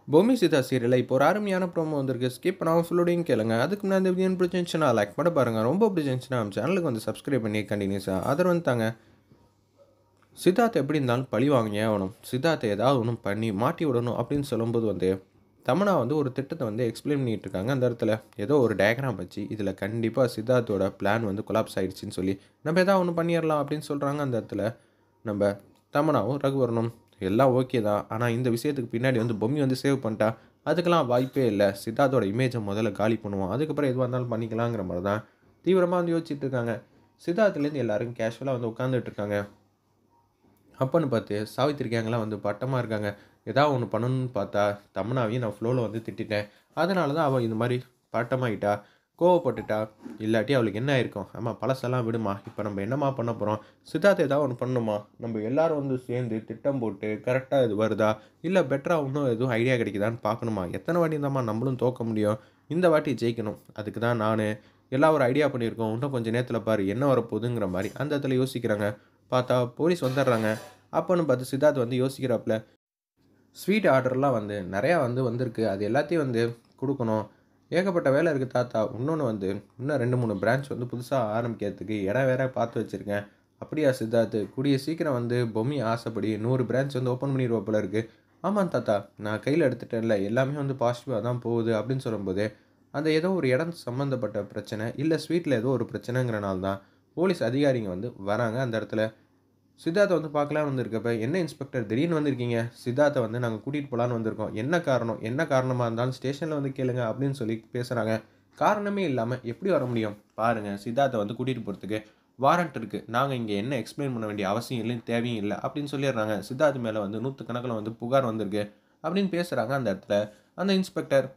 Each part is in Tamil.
பொம்மி சீதா சீரியலில் இப்போ ஒரு அருமையான ப்ரோமோ வந்திருக்கு ஸ்கிப் பண்ணாமல் ஃபுல்லோடையும் கேளுங்க அதுக்கு முன்னாடி இந்த வீடியோ பிடிச்சிருந்துச்சுன்னா லைக் பண்ண பாருங்கள் ரொம்ப பிடிச்சிருந்துச்சுன்னா நம்ம சேனலுக்கு வந்து சப்ஸ்கிரைப் பண்ணி கண்டினியூஸாக ஆதரவு வந்துட்டாங்க சித்தார்த் எப்படி இருந்தாலும் பழி வாங்கியே ஆகணும் சித்தார்த்தை ஏதாவது ஒன்றும் பண்ணி மாட்டி விடணும் அப்படின்னு சொல்லும்போது வந்து தமனா வந்து ஒரு திட்டத்தை வந்து எக்ஸ்பிளைன் பண்ணிட்டு இருக்காங்க அந்த இடத்துல ஏதோ ஒரு டயக்ராம் வச்சு இதில் கண்டிப்பாக சித்தார்த்தோட பிளான் வந்து கொலாப்ஸ் ஆயிடுச்சுன்னு சொல்லி நம்ம ஏதாவது ஒன்று பண்ணிடலாம் அப்படின்னு சொல்கிறாங்க அந்த இடத்துல நம்ம தமனாவும் ரகுவரனும் எல்லாம் ஓகே தான் ஆனால் இந்த விஷயத்துக்கு பின்னாடி வந்து பொம்மி வந்து சேவ் பண்ணிட்டா அதுக்கெல்லாம் வாய்ப்பே இல்லை சித்தார்த்தோட இமேஜை முதல்ல காலி பண்ணுவோம் அதுக்கப்புறம் எதுவாக இருந்தாலும் பண்ணிக்கலாங்கிற மாதிரி தான் தீவிரமாக வந்து யோசிச்சுட்டு இருக்காங்க சித்தார்த்துலேருந்து எல்லாரும் கேஷுவலாக வந்து உட்காந்துட்டு இருக்காங்க அப்பன்னு பார்த்து சாவித்திரி கேங்கெல்லாம் வந்து பட்டமாக இருக்காங்க ஏதாவது ஒன்று பண்ணணும்னு பார்த்தா தமனாவையும் நான் ஃப்ளோவில் வந்து திட்டிட்டேன் அதனால தான் அவள் இந்த மாதிரி பட்டமாயிட்டா கோவப்பட்டுட்டா இல்லாட்டி அவளுக்கு என்ன ஆயிருக்கும் ஆமாம் பழசெல்லாம் விடுமா இப்போ நம்ம என்னம்மா பண்ண போகிறோம் சித்தார்த்தை ஏதாவது ஒன்று பண்ணணுமா நம்ம எல்லாரும் வந்து சேர்ந்து திட்டம் போட்டு கரெக்டாக இது வருதா இல்லை பெட்டராக இன்னும் எதுவும் ஐடியா கிடைக்குதான்னு பார்க்கணுமா எத்தனை வாட்டி இருந்தாம்மா நம்மளும் தோக்க முடியும் இந்த வாட்டி ஜெயிக்கணும் அதுக்கு தான் நான் எல்லாம் ஒரு ஐடியா பண்ணியிருக்கோம் இன்னும் கொஞ்சம் நேரத்தில் பாரு என்ன வரப்போகுதுங்கிற மாதிரி அந்த இடத்துல யோசிக்கிறாங்க பார்த்தா போலீஸ் வந்துடுறாங்க அப்போன்னு பார்த்து சித்தார்த் வந்து யோசிக்கிறாப்புல ஸ்வீட் ஆர்டர்லாம் வந்து நிறையா வந்து வந்திருக்கு அது எல்லாத்தையும் வந்து கொடுக்கணும் ஏகப்பட்ட வேலை இருக்குது தாத்தா இன்னொன்று வந்து இன்னும் ரெண்டு மூணு பிரான்ச் வந்து புதுசாக ஆரம்பிக்கிறதுக்கு இடம் வேற பார்த்து வச்சுருக்கேன் அப்படியா சித்தார்த்து கூடிய சீக்கிரம் வந்து பொம்மி ஆசைப்படி நூறு பிரான்ச் வந்து ஓப்பன் பண்ணிடுவா போல இருக்குது ஆமாம் தாத்தா நான் கையில் எடுத்துட்டேன்ல எல்லாமே வந்து பாசிட்டிவாக தான் போகுது அப்படின்னு சொல்லும்போது அந்த ஏதோ ஒரு இடம் சம்மந்தப்பட்ட பிரச்சனை இல்லை ஸ்வீட்டில் ஏதோ ஒரு பிரச்சனைங்கிறனால தான் போலீஸ் அதிகாரிங்க வந்து வராங்க அந்த இடத்துல சித்தார்த்தை வந்து பார்க்கலாம் வந்திருக்கப்ப என்ன இன்ஸ்பெக்டர் திடீர்னு வந்திருக்கீங்க சித்தார்த்தை வந்து நாங்கள் கூட்டிகிட்டு போகலான்னு வந்திருக்கோம் என்ன காரணம் என்ன காரணமாக இருந்தாலும் ஸ்டேஷனில் வந்து கேளுங்க அப்படின்னு சொல்லி பேசுகிறாங்க காரணமே இல்லாமல் எப்படி வர முடியும் பாருங்கள் சித்தார்த்தை வந்து கூட்டிகிட்டு போகிறதுக்கு வாரண்ட் இருக்குது நாங்கள் இங்கே என்ன எக்ஸ்பிளைன் பண்ண வேண்டிய அவசியம் இல்லை தேவையும் இல்லை அப்படின்னு சொல்லிடுறாங்க சித்தார்த் மேலே வந்து நூற்றுக்கணக்கில் வந்து புகார் வந்திருக்கு அப்படின்னு பேசுகிறாங்க அந்த இடத்துல அந்த இன்ஸ்பெக்டர்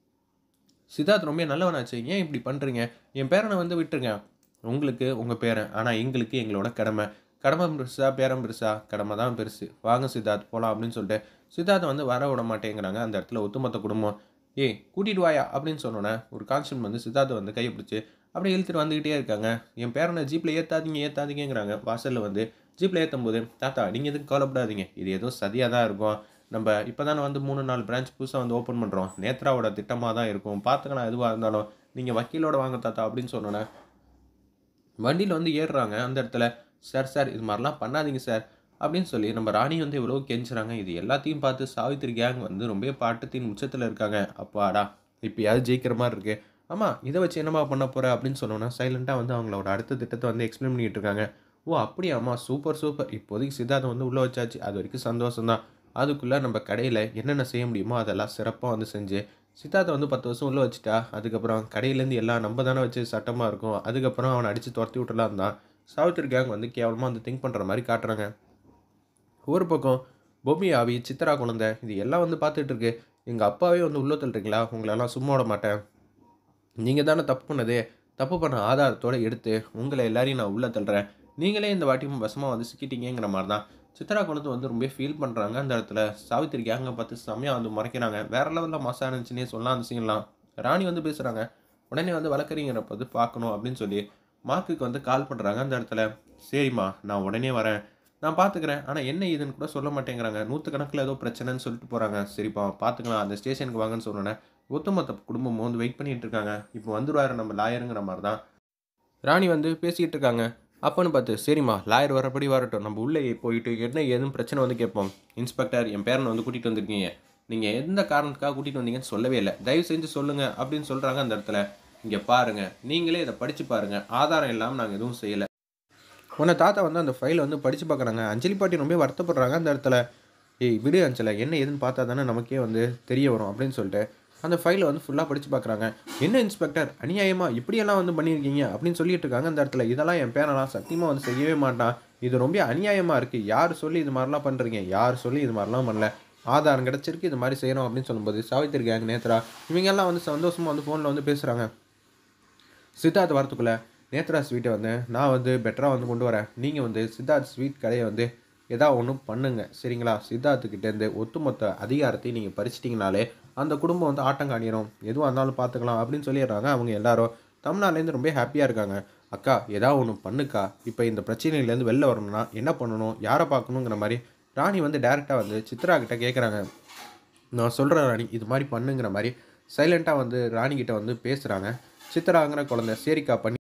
சித்தார்த் ரொம்ப நல்லவனாச்சு ஏன் இப்படி பண்ணுறீங்க என் பேரனை வந்து விட்டுருங்க உங்களுக்கு உங்கள் பேரன் ஆனால் எங்களுக்கு எங்களோட கடமை கடமை பெருசா பேரம் பெருசா கடமை தான் பெருசு வாங்க சித்தார்த் போகலாம் அப்படின்னு சொல்லிட்டு சித்தார்த்தை வந்து வர விட மாட்டேங்கிறாங்க அந்த இடத்துல ஒட்டுமொத்த குடும்பம் ஏய் கூட்டிட்டு வாயா அப்படின்னு சொன்னோன்னே ஒரு கான்ஸ்டன்ட் வந்து சித்தார்த்தை வந்து கையை பிடிச்சி அப்படியே இழுத்துட்டு வந்துக்கிட்டே இருக்காங்க என் பேரனை ஜீப்பில் ஏற்றாதீங்க ஏற்றாதீங்கிறாங்க வாசலில் வந்து ஜீப்பில் ஏற்றும் போது தாத்தா நீங்கள் எதுவும் கவலைப்படாதீங்க இது ஏதோ சதியாக தான் இருக்கும் நம்ம இப்போ தானே வந்து மூணு நாலு பிரான்ச் புதுசாக வந்து ஓப்பன் பண்ணுறோம் நேத்ராவோட திட்டமாக தான் இருக்கும் பார்த்துக்கலாம் எதுவாக இருந்தாலும் நீங்கள் வக்கீலோட வாங்க தாத்தா அப்படின்னு சொன்னோன்னே வண்டியில் வந்து ஏறுறாங்க அந்த இடத்துல சார் சார் இது மாதிரிலாம் பண்ணாதீங்க சார் அப்படின்னு சொல்லி நம்ம ராணி வந்து எவ்வளோ கெஞ்சுறாங்க இது எல்லாத்தையும் பார்த்து சாவித்திரி கேங் வந்து ரொம்ப பாட்டத்தின் உச்சத்தில் இருக்காங்க அப்பாடா இப்போயாவது ஜெயிக்கிற மாதிரி இருக்கு ஆமாம் இதை வச்சு என்னம்மா பண்ண போகிற அப்படின்னு சொன்னோன்னா சைலண்ட்டாக வந்து அவங்களோட அடுத்த திட்டத்தை வந்து எக்ஸ்பிளைன் பண்ணிட்டு இருக்காங்க ஓ அப்படியாம்மா சூப்பர் சூப்பர் இப்போதைக்கு சித்தார்த்தை வந்து உள்ளே வச்சாச்சு அது வரைக்கும் சந்தோஷம் தான் அதுக்குள்ளே நம்ம கடையில் என்னென்ன செய்ய முடியுமோ அதெல்லாம் சிறப்பாக வந்து செஞ்சு சித்தார்த்தை வந்து பத்து வருஷம் உள்ளே வச்சுட்டா அதுக்கப்புறம் கடையிலேருந்து எல்லாம் நம்ம தானே வச்சு சட்டமாக இருக்கும் அதுக்கப்புறம் அவனை அடித்து துரத்தி விட்டுலாம் தான் சாவித்திரி கேங் வந்து கேவலமாக வந்து திங்க் பண்ணுற மாதிரி காட்டுறாங்க ஒரு பக்கம் பொம்மி ஆவி சித்ரா குழந்தை இது எல்லாம் வந்து பார்த்துட்டு இருக்கு எங்கள் அப்பாவே வந்து உள்ள தள்ளுறீங்களா உங்களெல்லாம் சும்மா விட மாட்டேன் நீங்கள் தானே தப்பு பண்ணது தப்பு பண்ண ஆதாரத்தோடு எடுத்து உங்களை எல்லாரையும் நான் உள்ளே தள்ளுறேன் நீங்களே இந்த வாட்டியும் வசமாக வந்து சிக்கிட்டீங்கிற மாதிரி தான் சித்ரா குழந்தை வந்து ரொம்ப ஃபீல் பண்ணுறாங்க அந்த இடத்துல சாவித்திரி கேங்கை பார்த்து செம்மையாக வந்து மறைக்கிறாங்க வேற லெவலில் மசா இருந்துச்சுன்னே சொல்லலாம் அந்த சீன்லாம் ராணி வந்து பேசுகிறாங்க உடனே வந்து வளர்க்குறீங்கிறப்ப வந்து பார்க்கணும் அப்படின்னு சொல்லி மார்க்குக்கு வந்து கால் பண்ணுறாங்க அந்த இடத்துல சரிம்மா நான் உடனே வரேன் நான் பார்த்துக்கிறேன் ஆனால் என்ன இதுன்னு கூட சொல்ல மாட்டேங்கிறாங்க நூற்றுக்கணக்கில் ஏதோ பிரச்சனைன்னு சொல்லிட்டு போகிறாங்க சரிப்பா பார்த்துக்கலாம் அந்த ஸ்டேஷனுக்கு வாங்கன்னு சொன்னோன்னே ஒத்துமொத்த குடும்பமும் வந்து வெயிட் பண்ணிட்டு இருக்காங்க இப்போ வந்துடுவார் நம்ம லாயருங்கிற மாதிரி தான் ராணி வந்து பேசிக்கிட்டு இருக்காங்க அப்போன்னு பார்த்து சரிம்மா லாயர் வரப்படி வரட்டும் நம்ம உள்ளே போயிட்டு என்ன ஏதுன்னு பிரச்சனை வந்து கேட்போம் இன்ஸ்பெக்டர் என் பேரனை வந்து கூட்டிகிட்டு வந்திருக்கீங்க நீங்கள் எந்த காரணத்துக்காக கூட்டிகிட்டு வந்தீங்கன்னு சொல்லவே இல்லை தயவு செஞ்சு சொல்லுங்கள் அப்படின்னு சொல்கிறாங்க அந்த இடத்துல இங்கே பாருங்கள் நீங்களே இதை படித்து பாருங்கள் ஆதாரம் இல்லாமல் நாங்கள் எதுவும் செய்யலை உன்னை தாத்தா வந்து அந்த ஃபைலை வந்து படித்து பார்க்குறாங்க அஞ்சலி பாட்டி ரொம்ப வருத்தப்படுறாங்க அந்த இடத்துல ஏய் விடு அஞ்சலை என்ன ஏதுன்னு பார்த்தா தானே நமக்கே வந்து தெரிய வரும் அப்படின்னு சொல்லிட்டு அந்த ஃபைலை வந்து ஃபுல்லாக படித்து பார்க்குறாங்க என்ன இன்ஸ்பெக்டர் அநியாயமாக இப்படியெல்லாம் வந்து பண்ணியிருக்கீங்க அப்படின்னு சொல்லிட்டு இருக்காங்க அந்த இடத்துல இதெல்லாம் என் பேரெல்லாம் சத்தியமாக வந்து செய்யவே மாட்டான் இது ரொம்ப அநியாயமாக இருக்குது யார் சொல்லி இது மாதிரிலாம் பண்ணுறீங்க யார் சொல்லி இது மாதிரிலாம் பண்ணல ஆதாரம் கிடச்சிருக்கு இது மாதிரி செய்கிறோம் அப்படின்னு சொல்லும்போது சாவித்திரி கேங் நேத்ரா இவங்கெல்லாம் வந்து சந்தோஷமாக வந்து ஃபோனில் வந்து பேசுகிறாங்க சித்தார்த் வரத்துக்குள்ளே நேத்ரா ஸ்வீட்டை வந்து நான் வந்து பெட்டராக வந்து கொண்டு வரேன் நீங்கள் வந்து சித்தார்த் ஸ்வீட் கடையை வந்து ஏதாவது ஒன்றும் பண்ணுங்க சரிங்களா சித்தார்த்துக்கிட்டேருந்து ஒட்டுமொத்த அதிகாரத்தையும் நீங்கள் பறிச்சிட்டிங்கனாலே அந்த குடும்பம் வந்து ஆட்டம் காணிடும் எதுவாக இருந்தாலும் பார்த்துக்கலாம் அப்படின்னு சொல்லிடுறாங்க அவங்க எல்லாரும் தமிழ்நாட்டிலேருந்து ரொம்ப ஹாப்பியாக இருக்காங்க அக்கா ஏதாவது ஒன்று பண்ணுக்கா இப்போ இந்த பிரச்சனையிலேருந்து வெளில வரணும்னா என்ன பண்ணணும் யாரை பார்க்கணுங்கிற மாதிரி ராணி வந்து டேரெக்டாக வந்து சித்ரா கிட்ட கேட்குறாங்க நான் சொல்கிறேன் ராணி இது மாதிரி பண்ணுங்கிற மாதிரி சைலண்ட்டாக வந்து ராணிக்கிட்ட வந்து பேசுகிறாங்க சித்ராங்கிற குழந்தை சரிக்கா பண்ணி